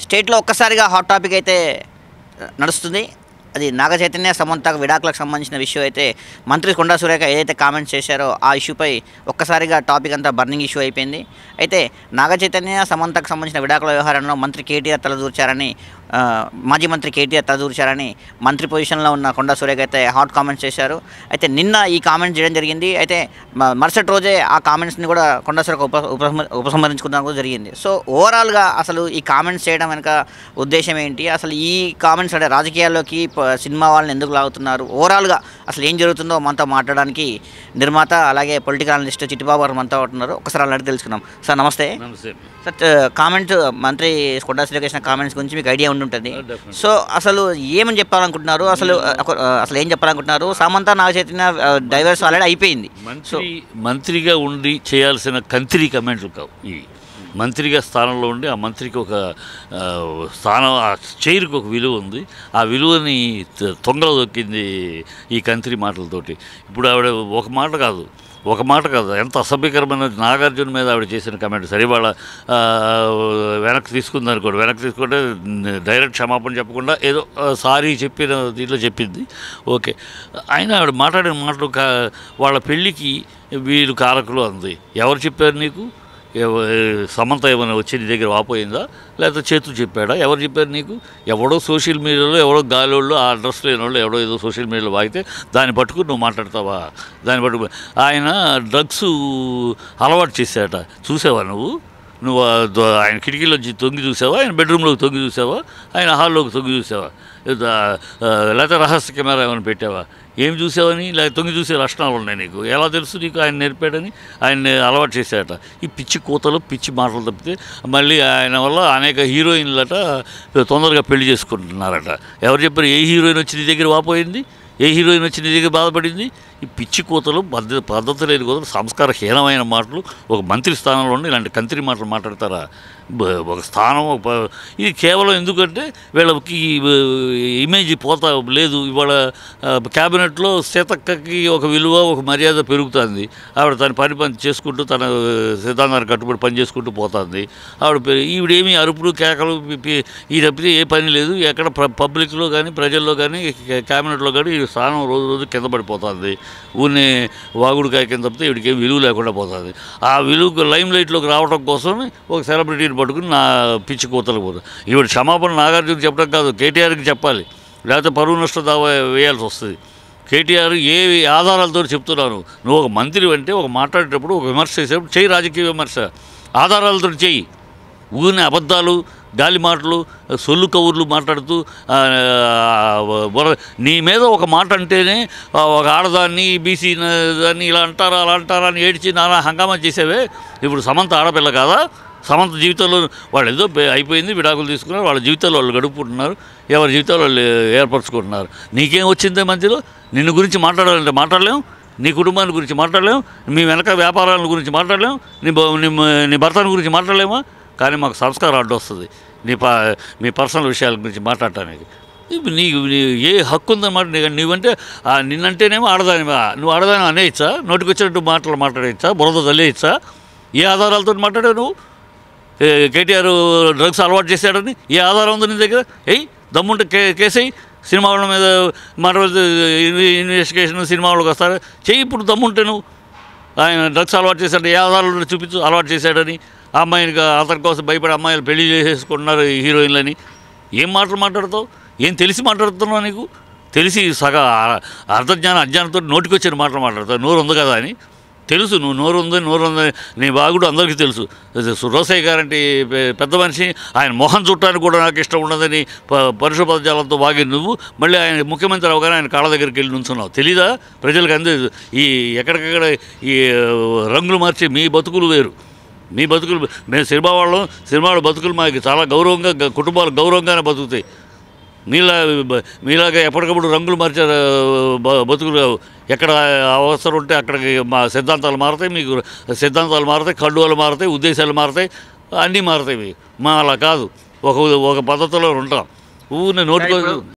స్టేట్లో ఒక్కసారిగా hot topic అయితే ఆ, నడుస్తుంది అది నాగ చైతన్య సమంత విడాకులకు సంబంధించిన విషయం అయితే మంత్రి కొండా సురేఖ ఏదైతే కామెంట్స్ చేశారో ఆ ఇష్యూపై ఒక్కసారిగా టాపిక్ అంతా బర్నింగ్ ఇష్యూ అయిపోయింది అయితే నాగ చైతన్య సమంతకు సంబంధించిన విడాకుల వ్యవహారంలో మంత్రి కేటీఆర్ తలదూర్చారని ఆ, మాజీ మంత్రి కేటీఆర్ తలదూర్చారని మంత్రి పొజిషన్లో ఉన్న కొండా సురేఖ అయితే హాట్ కామెంట్స్ చేశారు అయితే నిన్న ఈ కామెంట్స్ చేయడం జరిగింది అయితే మ- మరుసటి రోజే ఆ కామెంట్స్ని కూడా కొండా సురేఖ ఉప ఉపసంహ ఉపసంహరించుకోవడం కూడా జరిగింది సో ఓవరాల్గా అసలు ఈ కామెంట్స్ చేయడం వెనుక ఉద్దేశం ఏంటి అసలు ఈ కామెంట్స్ అంటే రాజకీయాల్లోకి ప- సినిమా వాళ్ళని ఎందుకు లాగుతున్నారు ఓవరాల్గా అసలు ఏం జరుగుతుందో మనతో మాట్లాడడానికి నిర్మాత అలాగే పొలిటికల్ అనలిస్ట్ చిట్టిబాబు గారు మనతో ఉంటున్నారు ఒకసారి అలాంటి తెలుసుకుందాం సార్ నమస్తే నమస్తే సార్ కామెంట్ మంత్రి కొండా సురేఖ చేసిన కామెంట్స్ గురించి మీకు ఐడియా ఉండి ఉంటుంది definitely. సో అసలు ఏమని చెప్పాలనుకుంటున్నారు అసలు ఒక- అసలు ఏం చెప్పాలనుకుంటున్నారు సామంత నాగ చైతన్య డైవర్స్ ఆల్రెడీ అయిపోయింది మంత్రి మంత్రిగా ఉండి చేయాల్సిన కంత్రి కమెంట్లు కావు ఇవి మంత్రిగా స్థానంలో ఉండి ఆ మంత్రికి ఒక ఆ, స్థానం ఆ చైర్కి ఒక విలువ ఉంది ఆ విలువని త- తొంగలో దొక్కింది ఈ కంత్రి మాటలతోటి ఇప్పుడు ఆవిడ ఒక మాట కాదు ఒక మాట కాదు ఎంత అసభ్యకరమైన నాగార్జున మీద ఆవిడ చేసిన కమెంట్ సరే వాళ్ళ ఆ, వెనక్కి తీసుకుంది అనుకోండి వెనక్కి తీసుకుంటే డైరెక్ట్ క్షమాపణ చెప్పకుండా ఏదో సారీ చెప్పిన దీంట్లో చెప్పింది ఓకే అయినా ఆవిడ మాట్లాడిన మాటలు కా వాళ్ళ పెళ్ళికి వీళ్ళు కారకులు అంది ఎవరు చెప్పారు నీకు ఎవ- సమంత ఏమైనా వచ్చి నీ దగ్గర వాపోయిందా లేకపోతే చేతులు చెప్పాడా ఎవరు చెప్పారు నీకు ఎవడో సోషల్ మీడియాలో ఎవడో గాలోళ్ళు ఆ అడ్రస్ లేని వాళ్ళు ఎవడో ఏదో సోషల్ మీడియాలో వాగితే దాన్ని పట్టుకుని నువ్వు మాట్లాడతావా దాన్ని పట్టుకు ఆయన డ్రగ్స్ అలవాటు చేశాట చూసావా నువ్వు నువ్వు ఆ ద- ఆయన కిటికీలోంచి తొంగి చూసావా ఆయన బెడ్రూమ్లోకి తొంగి చూసావా ఆయన హాల్లోకి తొంగి చూసావా లేదా, ఆ, లేకపోతే రహస్య కెమెరా ఏమైనా పెట్టావా ఏం చూసావని లేకపోతే తొంగి చూసే లక్షణాలు ఉన్నాయి నీకు ఎలా తెలుసు నీకు ఆయన నేర్పాడని ఆయన అలవాటు చేశాట ఈ పిచ్చి కూతలు పిచ్చి మాటలు తప్పితే మళ్ళీ ఆయన వల్ల అనేక హీరోయిన్లట తొందరగా పెళ్లి చేసుకుంటున్నారట ఎవరు చెప్పారు ఏ హీరోయిన్ వచ్చి నీ దగ్గర వాపోయింది ఏ హీరోయిన్ వచ్చి నీ దగ్గర బాధపడింది ఈ పిచ్చి కూతలు పద్ధతి పద్ధతి లేని కూతలు సంస్కారహీనమైన మాటలు ఒక మంత్రి స్థానంలో ఉండి ఇలాంటి కంత్రి మాటలు మాట్లాడతారా బ- ఒక స్థానం ఒక ప- ఇది కేవలం ఎందుకంటే వీళ్ళకి ఈ, బ- ఇమేజ్ పోతా లేదు ఇవాళ ఆ, క్యాబినెట్లో సీతక్కకి ఒక విలువ ఒక మర్యాద పెరుగుతుంది ఆవిడ తన పని పని చేసుకుంటూ తన సిద్ధాంతానికి కట్టుబడి పని చేసుకుంటూ పోతుంది ఆవిడ పె- ఈవిడేమి అరుపులు కేకలు పి- పి- ఈ తప్పితే ఏ పని లేదు ఎక్కడ ప్ర- పబ్లిక్లో కానీ ప్రజల్లో కానీ క- క్యాబినెట్లో కానీ ఈ స్థానం రోజు రోజు కింద పడిపోతుంది ఊరిని వాగుడుకాయ కింద తప్పితే వీడికి ఏం విలువ లేకుండా పోతుంది ఆ విలువ లైమ్ లైట్లోకి రావడం కోసం ఒక సెలబ్రిటీని పట్టుకుని నా పిచ్చి కూతలకు పోతుంది ఈవిడ క్షమాపణ నాగార్జున చెప్పడం కాదు కేటీఆర్కి చెప్పాలి లేకపోతే పరువు నష్ట దావా వేయాల్సి వస్తుంది కేటీఆర్ ఏ ఆధారాలతో చెప్తున్నాను నువ్వు ఒక మంత్రి అంటే ఒక మాట్లాడేటప్పుడు ఒక విమర్శ చేసేటప్పుడు చెయ్యి రాజకీయ విమర్శ ఆధారాలతో చెయ్యి ఊరిని అబద్ధాలు గాలి మాటలు సొల్లు కవుర్లు మాట్లాడుతూ ఆ, బుర్ర- నీ మీద ఒక మాట అంటేనే ఆ, ఒక ఆడదాన్ని బీసీ దాన్ని ఇలా అంటారా అలా అంటారా అని ఏడ్చి నానా హంగామా చేసేవే ఇప్పుడు సమంత ఆడపిల్ల కాదా సమంత జీవితంలో వాళ్ళు ఏదో బే- అయిపోయింది విడాకులు తీసుకున్నారు వాళ్ళ జీవితాలు వాళ్ళు గడుపుకుంటున్నారు ఎవరి జీవితాలు వాళ్ళు ఏర్పరచుకుంటున్నారు నీకేం వచ్చిందే మధ్యలో నిన్ను గురించి మాట్లాడాలంటే మాట్లాడలేం నీ కుటుంబాన్ని గురించి మాట్లాడలేం మీ వెనక వ్యాపారాల గురించి మాట్లాడలేం నీ బ- నీ మ- నీ భర్తని గురించి మాట్లాడలేమా కానీ మాకు సంస్కారం అడ్డు వస్తుంది నీ ప మీ పర్సనల్ విషయాల గురించి మాట్లాడటానికి ఇప్పుడు నీకు నీ ఏ హక్కు ఉందన్నమాట నీకు నువ్వంటే ఆ, నిన్నంటేనేమో ఆడదానివా నువ్వు ఆడదాని అనేయచ్చా నోటికి వచ్చినట్టు మాటలు మాట్లాడేయచ్చా బురద తల్లేయచ్చా ఏ ఆధారాలతో మాట్లాడావు నువ్వు ఏ, కేటీఆర్ డ్రగ్స్ అలవాటు చేశాడని ఏ ఆధారం ఉంది నీ దగ్గర ఎయ్ దమ్ముంటే కే కేసేయి సినిమా వాళ్ళ మీద మాట్లాడితే ఇన్వెస్టిగేషన్ సినిమా వాళ్ళకి వస్తారు చెయ్యి ఇప్పుడు దమ్ముంటే నువ్వు ఆయన డ్రగ్స్ అలవాటు చేశాడు ఏ ఆధారాలు చూపించు అలవాటు చేశాడని ఆ అమ్మాయిని కా- అతని కోసం భయపడి అమ్మాయిలు పెళ్లి చేసేసుకుంటున్నారు ఈ హీరోయిన్లని ఏం మాటలు మాట్లాడతావు ఏం తెలిసి మాట్లాడుతున్నావు నీకు తెలిసి సగ అ- అర్ధజ్ఞానం అజ్ఞానంతో నోటికొచ్చిన మాటలు మాట్లాడతావు నోరు ఉంది కదా అని తెలుసు నువ్వు నోరు ఉంది నోరు ఉంది నీ బాగుడు అందరికీ తెలుసు రోసయ్య గారంటే పె- పెద్ద మనిషి ఆయన మొహం చుట్టానికి కూడా నాకు ఇష్టం ఉండదని ప- పరుష పదజాలంతో బాగి నువ్వు మళ్ళీ ఆయన ముఖ్యమంత్రి అవగానే ఆయన కాళ్ళ దగ్గరికి వెళ్ళి నుంచున్నావు తెలీదా ప్రజలకు అందే ఈ ఎక్కడికక్కడ ఈ రంగులు మార్చి మీ బతుకులు వేరు మీ బతుకులు మేము సినిమా వాళ్ళం సినిమా వాళ్ళ బతుకులు మాకు చాలా గౌరవంగా గ- కుటుంబాలు గౌరవంగానే బతుకుతాయి మీలా మీలాగా ఎప్పటికప్పుడు రంగులు మార్చే బ- బతుకులు కావు. ఎక్కడ అవసరం ఉంటే అక్కడికి మా సిద్ధాంతాలు మారుతాయి మీకు సిద్ధాంతాలు మారుతాయి కండువాలు మారుతాయి ఉద్దేశాలు మారుతాయి అన్నీ మారుతాయి మీకు మా అలా కాదు ఒక ఒక పద్ధతిలో ఉంటాం ఊరిని నోటుకో